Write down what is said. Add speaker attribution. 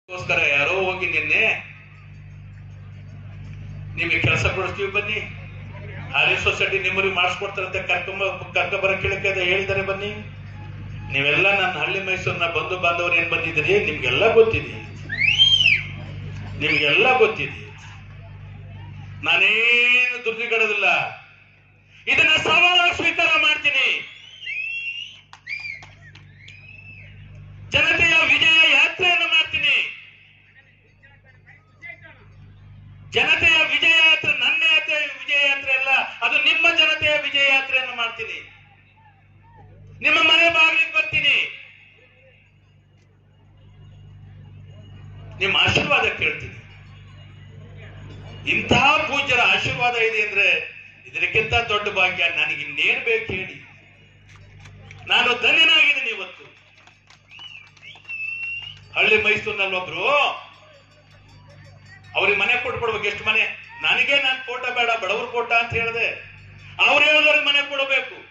Speaker 1: ಗೋಸ್ಕರ ಯಾರೋ ಹೋಗಿ ನಿನ್ನೆ ನಿಮಗೆ ಕೆಲಸ ಕೊಡಿಸ್ತೀವಿ ಬನ್ನಿ ಆರ್ಯ ಸೊಸೈಟಿ ನಿಮ್ಮರಿಗೆ ಮಾಡಿಸ್ಕೊಡ್ತಾರಂತೆ ಕರ್ಕೊಂಬ ಕರ್ಕೊಂಬರ ಕೇಳಕ್ಕೆ ಅದೇ ಹೇಳಿದ್ದಾರೆ ಬನ್ನಿ ನೀವೆಲ್ಲ ನನ್ನ ಹಳ್ಳಿ ಮೈಸೂರಿನ ಬಂಧು ಬಾಂಧವರು ಏನ್ ಬಂದಿದ್ದೀರಿ ನಿಮ್ಗೆಲ್ಲ ಗೊತ್ತಿದೆ ನಿಮ್ಗೆಲ್ಲ ಗೊತ್ತಿದೆ ನಾನೇನು ದುರ್ದಿಗಡೋದಿಲ್ಲ ಇದನ್ನ ಸವಾಲಾಗಿ ಸ್ವೀಕಾರ ಮಾಡ್ತೀನಿ ಜನತೆಯ ವಿಜಯ ಯಾತ್ರೆಯನ್ನು ಮಾಡ್ತೀನಿ ಜನತೆಯ ವಿಜಯ ಯಾತ್ರೆ ನನ್ನ ಯಾತ್ರೆ ವಿಜಯ ಯಾತ್ರೆ ಅಲ್ಲ ಅದು ನಿಮ್ಮ ಜನತೆಯ ವಿಜಯ ಯಾತ್ರೆಯನ್ನು ಮಾಡ್ತೀನಿ ನಿಮ್ಮ ಮನೆ ಬಾಗಿಲಿಗೆ ಬರ್ತೀನಿ ನಿಮ್ಮ ಆಶೀರ್ವಾದ ಕೇಳ್ತೀನಿ ಇಂತಹ ಪೂಜ್ಯರ ಆಶೀರ್ವಾದ ಇದೆ ಅಂದ್ರೆ ಇದಕ್ಕಿಂತ ದೊಡ್ಡ ಭಾಗ್ಯ ನನಗೆ ಇನ್ನೇನು ಬೇಕು ಹೇಳಿ ನಾನು ಧನ್ಯನಾಗಿದ್ದೀನಿ ಇವತ್ತು ಹಳ್ಳಿ ಮೈಸೂರಿನಲ್ಲಿ ಒಬ್ರು ಅವ್ರಿಗೆ ಮನೆ ಕೊಟ್ಬಿಡ್ಬೇಕು ಎಷ್ಟು ಮನೆ ನನಗೆ ನಾನು ಫೋಟೋ ಬೇಡ ಬಡವ್ರ ಫೋಟೋ ಅಂತ ಹೇಳಿದೆ ಅವ್ರು ಹೇಳಿದವ್ರಿಗೆ ಮನೆ ಕೊಡಬೇಕು